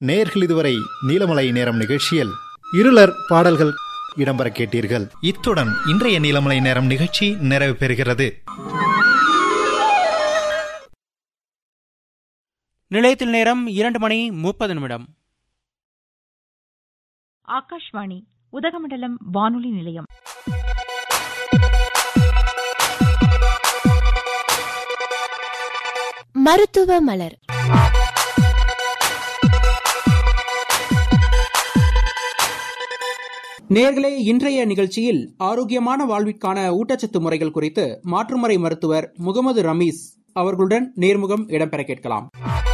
நேர்கள் இதுவரை நீலமலை நேரம் நிகழ்ச்சியில் இருளர் பாடல்கள் இடம்பெற கேட்டீர்கள் இத்துடன் இன்றைய நீலமலை நேரம் நிகழ்ச்சி நிறைவு பெறுகிறது நிலையத்தில் நேரம் இரண்டு மணி முப்பது நிமிடம் ஆகாஷ்வாணி உதகமண்டலம் வானொலி நிலையம் மருத்துவ மலர் நேர்களே இன்றைய நிகழ்ச்சியில் ஆரோக்கியமான வாழ்விற்கான ஊட்டச்சத்து முறைகள் குறித்து மாற்றுமுறை மருத்துவர் முகமது ரமீஸ் அவர்களுடன் நேர்முகம் இடம்பெற கேட்கலாம்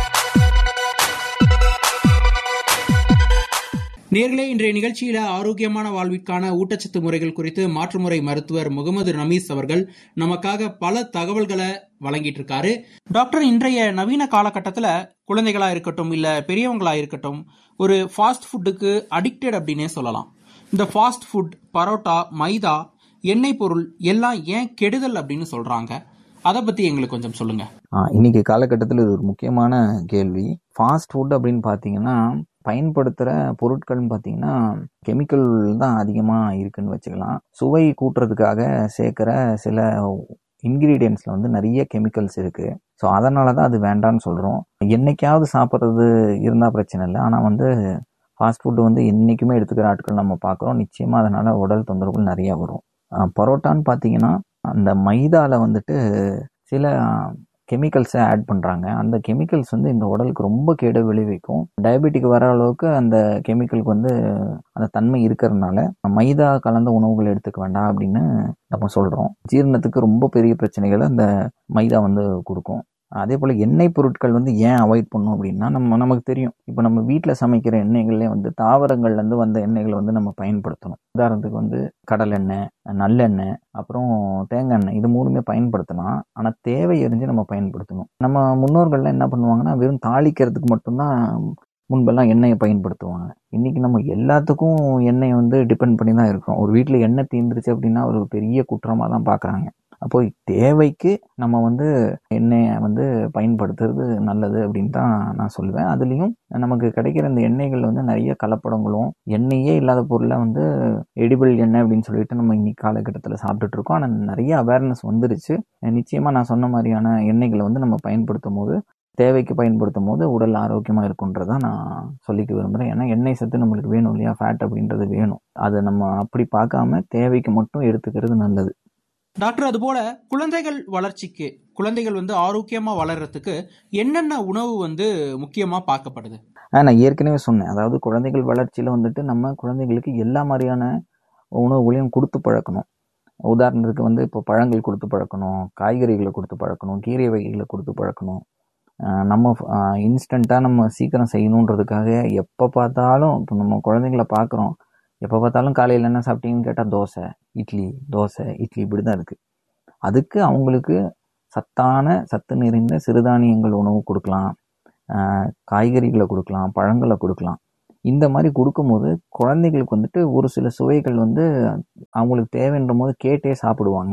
நேர்களே இன்றைய நிகழ்ச்சியில ஆரோக்கியமான வாழ்விற்கான ஊட்டச்சத்து முறைகள் குறித்து மாற்றுமுறை மருத்துவர் முகமது ரமீஸ் அவர்கள் நமக்காக பல தகவல்களை வழங்கிட்டு இருக்காரு டாக்டர் இன்றைய நவீன காலகட்டத்தில் குழந்தைகளா இருக்கட்டும் இல்ல பெரியவங்களா இருக்கட்டும் ஒரு ஃபாஸ்ட் ஃபுட்டுக்கு அடிக்டட் அப்படின்னே சொல்லலாம் இந்த ஃபாஸ்ட் ஃபுட் பரோட்டா மைதா எண்ணெய் பொருள் எல்லாம் ஏன் கெடுதல் அப்படின்னு சொல்றாங்க அதை பத்தி எங்களுக்கு கொஞ்சம் சொல்லுங்க ஆ, இன்னைக்கு காலகட்டத்தில் இது ஒரு முக்கியமான கேள்வி ஃபாஸ்ட் ஃபுட் அப்படின்னு பார்த்தீங்கன்னா பயன்படுத்துகிற பொருட்கள்னு பார்த்தீங்கன்னா கெமிக்கல் தான் அதிகமாக இருக்குன்னு வச்சுக்கலாம் சுவை கூட்டுறதுக்காக சேர்க்குற சில இன்க்ரீடியன்ஸில் வந்து நிறைய கெமிக்கல்ஸ் இருக்குது ஸோ அதனால தான் அது வேண்டான்னு சொல்கிறோம் என்னைக்காவது சாப்பிட்றது இருந்தால் பிரச்சனை இல்லை ஆனால் வந்து ஃபாஸ்ட் ஃபுட்டு வந்து என்றைக்குமே எடுத்துக்கிற ஆட்கள் நம்ம பார்க்குறோம் நிச்சயமாக அதனால் உடல் தொந்தரவுகள் நிறையா வரும் ஆ, பரோட்டான்னு பார்த்தீங்கன்னா அந்த மைதாவில் வந்துட்டு சில கெமிக்கல்ஸை ஆட் பண்ணுறாங்க அந்த கெமிக்கல்ஸ் வந்து இந்த உடலுக்கு ரொம்ப கேடு விளைவிக்கும் டயபெட்டிக் வர அளவுக்கு அந்த கெமிக்கலுக்கு வந்து அந்த தன்மை இருக்கிறதுனால மைதா கலந்த உணவுகள் எடுத்துக்க வேண்டாம் அப்படின்னு நம்ம சொல்கிறோம் ஜீரணத்துக்கு ரொம்ப பெரிய பிரச்சனைகளை அந்த மைதா வந்து கொடுக்கும் அதே போல் எண்ணெய் பொருட்கள் வந்து ஏன் அவாய்ட் பண்ணும் அப்படின்னா நம்ம நமக்கு தெரியும் இப்போ நம்ம வீட்டில் சமைக்கிற எண்ணெய்களே வந்து தாவரங்கள்லேருந்து வந்த எண்ணெய்களை வந்து நம்ம பயன்படுத்தணும் உதாரணத்துக்கு வந்து கடலெண்ணெய் நல்லெண்ணெய் அப்புறம் தேங்காய் எண்ணெய் இது மூணுமே பயன்படுத்தலாம் ஆனால் தேவை எரிஞ்சு நம்ம பயன்படுத்தணும் நம்ம முன்னோர்கள்லாம் என்ன பண்ணுவாங்கன்னா வெறும் தாளிக்கிறதுக்கு மட்டும்தான் முன்பெல்லாம் எண்ணெயை பயன்படுத்துவாங்க இன்னைக்கு நம்ம எல்லாத்துக்கும் எண்ணெய் வந்து டிபெண்ட் பண்ணி தான் இருக்கோம் ஒரு வீட்டில் எண்ணெய் தீர்ந்துருச்சு அப்படின்னா ஒரு பெரிய குற்றமாக தான் பார்க்குறாங்க அப்போ தேவைக்கு நம்ம வந்து எண்ணெயை வந்து பயன்படுத்துறது நல்லது அப்படின்னு தான் நான் சொல்லுவேன் அதுலேயும் நமக்கு கிடைக்கிற இந்த எண்ணெய்கள் வந்து நிறைய கலப்படங்களும் எண்ணெயே இல்லாத பொருளை வந்து எடிபிள் எண்ணெய் அப்படின்னு சொல்லிட்டு நம்ம இன்னைக்கு காலகட்டத்தில் சாப்பிட்டுட்டு இருக்கோம் ஆனால் நிறைய அவேர்னஸ் வந்துருச்சு நிச்சயமாக நான் சொன்ன மாதிரியான எண்ணெய்களை வந்து நம்ம பயன்படுத்தும் போது தேவைக்கு பயன்படுத்தும் போது உடல் ஆரோக்கியமாக இருக்குன்றதை நான் சொல்லிக்க விரும்புகிறேன் ஏன்னா எண்ணெய் சத்து நம்மளுக்கு வேணும் இல்லையா ஃபேட் அப்படின்றது வேணும் அதை நம்ம அப்படி பார்க்காம தேவைக்கு மட்டும் எடுத்துக்கிறது நல்லது டாக்டர் அதுபோல குழந்தைகள் வளர்ச்சிக்கு குழந்தைகள் வந்து ஆரோக்கியமா வளர்றதுக்கு என்னென்ன உணவு வந்து முக்கியமா பார்க்கப்படுது ஆ, நான் ஏற்கனவே சொன்னேன் அதாவது குழந்தைகள் வளர்ச்சியில் வந்துட்டு நம்ம குழந்தைகளுக்கு எல்லா மாதிரியான உணவுகளையும் கொடுத்து பழக்கணும் உதாரணத்துக்கு வந்து இப்போ பழங்கள் கொடுத்து பழக்கணும் காய்கறிகளை கொடுத்து பழக்கணும் கீரை வகைகளை கொடுத்து பழக்கணும் ஆ, நம்ம இன்ஸ்டண்ட்டாக நம்ம சீக்கிரம் செய்யணுன்றதுக்காக எப்போ பார்த்தாலும் இப்போ நம்ம குழந்தைங்கள பார்க்குறோம் எப்போ பார்த்தாலும் காலையில் என்ன சாப்பிட்டீங்கன்னு கேட்டால் தோசை இட்லி தோசை இட்லி இப்படி தான் இருக்குது அதுக்கு அவங்களுக்கு சத்தான சத்து நிறைந்த சிறுதானியங்கள் உணவு கொடுக்கலாம் ஆஹ் காய்கறிகளை கொடுக்கலாம் பழங்களை கொடுக்கலாம் இந்த மாதிரி கொடுக்கும்போது குழந்தைகளுக்கு வந்துட்டு ஒரு சில சுவைகள் வந்து அவங்களுக்கு தேவைன்ற போது கேட்டே சாப்பிடுவாங்க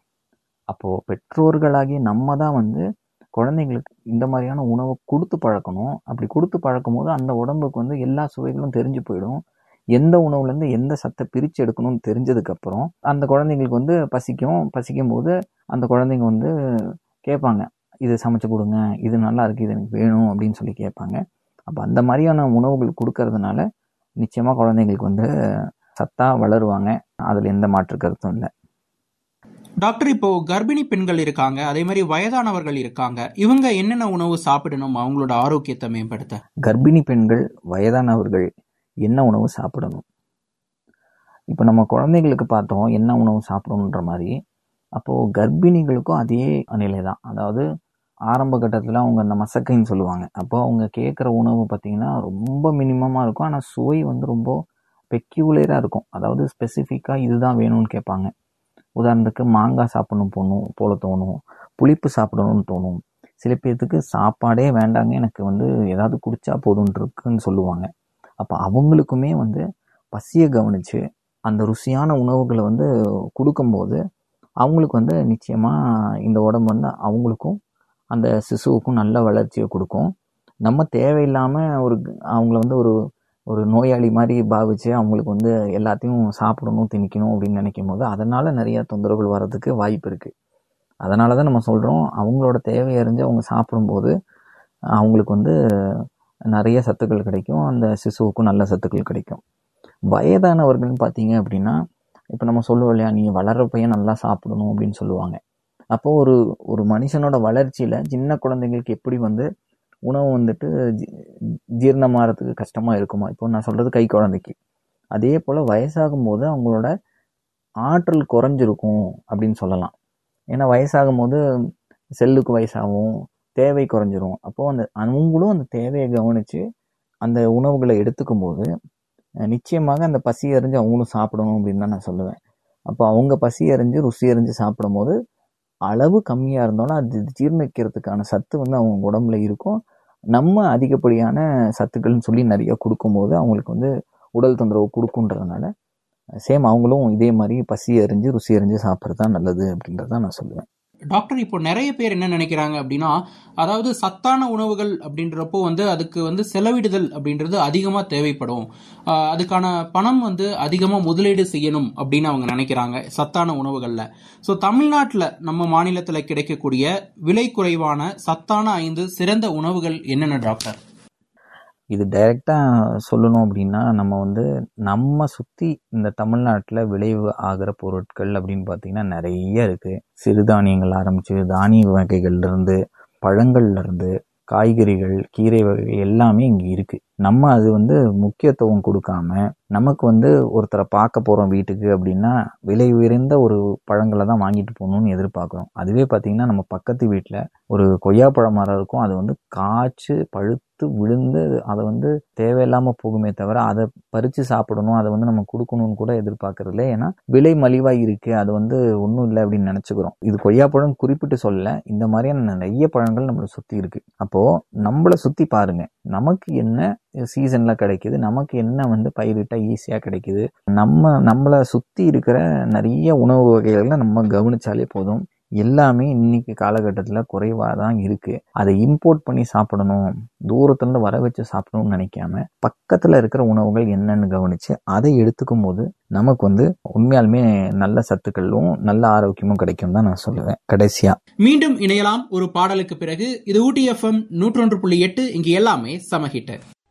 அப்போது பெற்றோர்களாகி நம்ம தான் வந்து குழந்தைங்களுக்கு இந்த மாதிரியான உணவை கொடுத்து பழக்கணும் அப்படி கொடுத்து பழக்கும் போது அந்த உடம்புக்கு வந்து எல்லா சுவைகளும் தெரிஞ்சு போயிடும் எந்த உணவுலேருந்து எந்த சத்தை பிரித்து எடுக்கணும்னு தெரிஞ்சதுக்கப்புறம் அந்த குழந்தைங்களுக்கு வந்து பசிக்கும் பசிக்கும் போது அந்த குழந்தைங்க வந்து கேட்பாங்க இது சமைச்சு கொடுங்க இது நல்லா இருக்குது இது எனக்கு வேணும் அப்படின்னு சொல்லி கேட்பாங்க அப்போ அந்த மாதிரியான உணவுகள் கொடுக்கறதுனால நிச்சயமாக குழந்தைங்களுக்கு வந்து சத்தாக வளருவாங்க அதில் எந்த மாற்று கருத்தும் இல்லை டாக்டர் இப்போ கர்ப்பிணி பெண்கள் இருக்காங்க அதே மாதிரி வயதானவர்கள் இருக்காங்க இவங்க என்னென்ன உணவு சாப்பிடணும் அவங்களோட ஆரோக்கியத்தை மேம்படுத்த கர்ப்பிணி பெண்கள் வயதானவர்கள் என்ன உணவு சாப்பிடணும் இப்போ நம்ம குழந்தைங்களுக்கு பார்த்தோம் என்ன உணவு சாப்பிடணுன்ற மாதிரி அப்போது கர்ப்பிணிகளுக்கும் அதே நிலை தான் அதாவது ஆரம்ப கட்டத்தில் அவங்க அந்த மசக்கைன்னு சொல்லுவாங்க அப்போ அவங்க கேட்குற உணவு பார்த்திங்கன்னா ரொம்ப மினிமமாக இருக்கும் ஆனால் சுவை வந்து ரொம்ப பெக்யூலராக இருக்கும் அதாவது ஸ்பெசிஃபிக்காக இதுதான் வேணும்னு கேட்பாங்க உதாரணத்துக்கு மாங்காய் சாப்பிடணும் போகணும் போல தோணும் புளிப்பு சாப்பிடணும்னு தோணும் சில பேர்த்துக்கு சாப்பாடே வேண்டாங்க எனக்கு வந்து ஏதாவது குடிச்சா போதும்னு இருக்குன்னு சொல்லுவாங்க அப்போ அவங்களுக்குமே வந்து பசியை கவனித்து அந்த ருசியான உணவுகளை வந்து கொடுக்கும்போது அவங்களுக்கு வந்து நிச்சயமாக இந்த உடம்பு வந்து அவங்களுக்கும் அந்த சிசுவுக்கும் நல்ல வளர்ச்சியை கொடுக்கும் நம்ம தேவையில்லாமல் ஒரு அவங்கள வந்து ஒரு ஒரு நோயாளி மாதிரி பாவிச்சு அவங்களுக்கு வந்து எல்லாத்தையும் சாப்பிடணும் திணிக்கணும் அப்படின்னு நினைக்கும் போது அதனால் நிறைய தொந்தரவுகள் வர்றதுக்கு வாய்ப்பு இருக்குது அதனால தான் நம்ம சொல்கிறோம் அவங்களோட தேவை அறிஞ்சு அவங்க சாப்பிடும்போது அவங்களுக்கு வந்து நிறைய சத்துக்கள் கிடைக்கும் அந்த சிசுவுக்கும் நல்ல சத்துக்கள் கிடைக்கும் வயதானவர்கள்னு பார்த்தீங்க அப்படின்னா இப்போ நம்ம சொல்லுவோம் இல்லையா நீ வளர்ற பையன் நல்லா சாப்பிடணும் அப்படின்னு சொல்லுவாங்க அப்போது ஒரு ஒரு மனுஷனோட வளர்ச்சியில் சின்ன குழந்தைங்களுக்கு எப்படி வந்து உணவு வந்துட்டு ஜீ ஜீரணமாகறதுக்கு கஷ்டமாக இருக்குமா இப்போ நான் சொல்கிறது கை குழந்தைக்கு அதே போல் வயசாகும் போது அவங்களோட ஆற்றல் குறைஞ்சிருக்கும் அப்படின்னு சொல்லலாம் ஏன்னா வயசாகும் போது செல்லுக்கு வயசாகும் தேவை குறைஞ்சிரும் அப்போது அந்த அவங்களும் அந்த தேவையை கவனித்து அந்த உணவுகளை எடுத்துக்கும் போது நிச்சயமாக அந்த பசி அறிஞ்சு அவங்களும் சாப்பிடணும் அப்படின்னு தான் நான் சொல்லுவேன் அப்போ அவங்க பசி அறிஞ்சு ருசி அறிஞ்சு சாப்பிடும் போது அளவு கம்மியாக இருந்தாலும் அது ஜீர்ணிக்கிறதுக்கான சத்து வந்து அவங்க உடம்புல இருக்கும் நம்ம அதிகப்படியான சத்துக்கள்னு சொல்லி நிறைய கொடுக்கும்போது அவங்களுக்கு வந்து உடல் தொந்தரவு கொடுக்குன்றதுனால சேம் அவங்களும் இதே மாதிரி பசி அறிஞ்சு ருசி அறிஞ்சு சாப்பிட்றது தான் நல்லது அப்படின்றத நான் சொல்லுவேன் டாக்டர் இப்போ நிறைய பேர் என்ன நினைக்கிறாங்க அப்படின்னா அதாவது சத்தான உணவுகள் அப்படின்றப்போ வந்து அதுக்கு வந்து செலவிடுதல் அப்படின்றது அதிகமாக தேவைப்படும் ஆஹ் அதுக்கான பணம் வந்து அதிகமாக முதலீடு செய்யணும் அப்படின்னு அவங்க நினைக்கிறாங்க சத்தான உணவுகளில் ஸோ தமிழ்நாட்டில் நம்ம மாநிலத்தில் கிடைக்கக்கூடிய விலை குறைவான சத்தான ஐந்து சிறந்த உணவுகள் என்னென்ன டாக்டர் இது டைரெக்டாக சொல்லணும் அப்படின்னா நம்ம வந்து நம்ம சுற்றி இந்த தமிழ்நாட்டில் விளைவு ஆகிற பொருட்கள் அப்படின்னு பார்த்தீங்கன்னா நிறைய இருக்குது சிறுதானியங்கள் ஆரம்பித்து தானிய வகைகள்லேருந்து பழங்கள்லேருந்து காய்கறிகள் கீரை வகைகள் எல்லாமே இங்கே இருக்குது நம்ம அது வந்து முக்கியத்துவம் கொடுக்காம நமக்கு வந்து ஒருத்தரை பார்க்க போகிறோம் வீட்டுக்கு அப்படின்னா விலை உயர்ந்த ஒரு பழங்களை தான் வாங்கிட்டு போகணும்னு எதிர்பார்க்குறோம் அதுவே பார்த்திங்கன்னா நம்ம பக்கத்து வீட்டில் ஒரு கொய்யாப்பழ மரம் இருக்கும் அது வந்து காய்ச்சி பழுத்து விழுந்து அதை வந்து தேவையில்லாமல் போகுமே தவிர அதை பறித்து சாப்பிடணும் அதை வந்து நம்ம கொடுக்கணும்னு கூட எதிர்பார்க்கறது இல்லை ஏன்னா விலை மலிவாக இருக்குது அது வந்து ஒன்றும் இல்லை அப்படின்னு நினச்சிக்கிறோம் இது கொய்யாப்பழம் குறிப்பிட்டு சொல்ல இந்த மாதிரியான நிறைய பழங்கள் நம்மளை சுற்றி இருக்குது அப்போது நம்மளை சுற்றி பாருங்கள் நமக்கு என்ன சீசனில் கிடைக்குது நமக்கு என்ன வந்து பயிரிட்டால் ஈஸியாக கிடைக்குது நம்ம நம்மளை சுற்றி இருக்கிற நிறைய உணவு வகைகளை நம்ம கவனிச்சாலே போதும் எல்லாமே இன்னைக்கு காலகட்டத்தில் குறைவாக தான் இருக்குது அதை இம்போர்ட் பண்ணி சாப்பிடணும் தூரத்துலேருந்து வர வச்சு சாப்பிடணும்னு நினைக்காம பக்கத்தில் இருக்கிற உணவுகள் என்னன்னு கவனித்து அதை எடுத்துக்கும் போது நமக்கு வந்து உண்மையாலுமே நல்ல சத்துக்களும் நல்ல ஆரோக்கியமும் கிடைக்கும் தான் நான் சொல்லுவேன் கடைசியாக மீண்டும் இணையலாம் ஒரு பாடலுக்கு பிறகு இது ஊட்டி எஃப்எம் நூற்றொன்று புள்ளி எட்டு இங்கு எல்லாமே சமஹிட்டு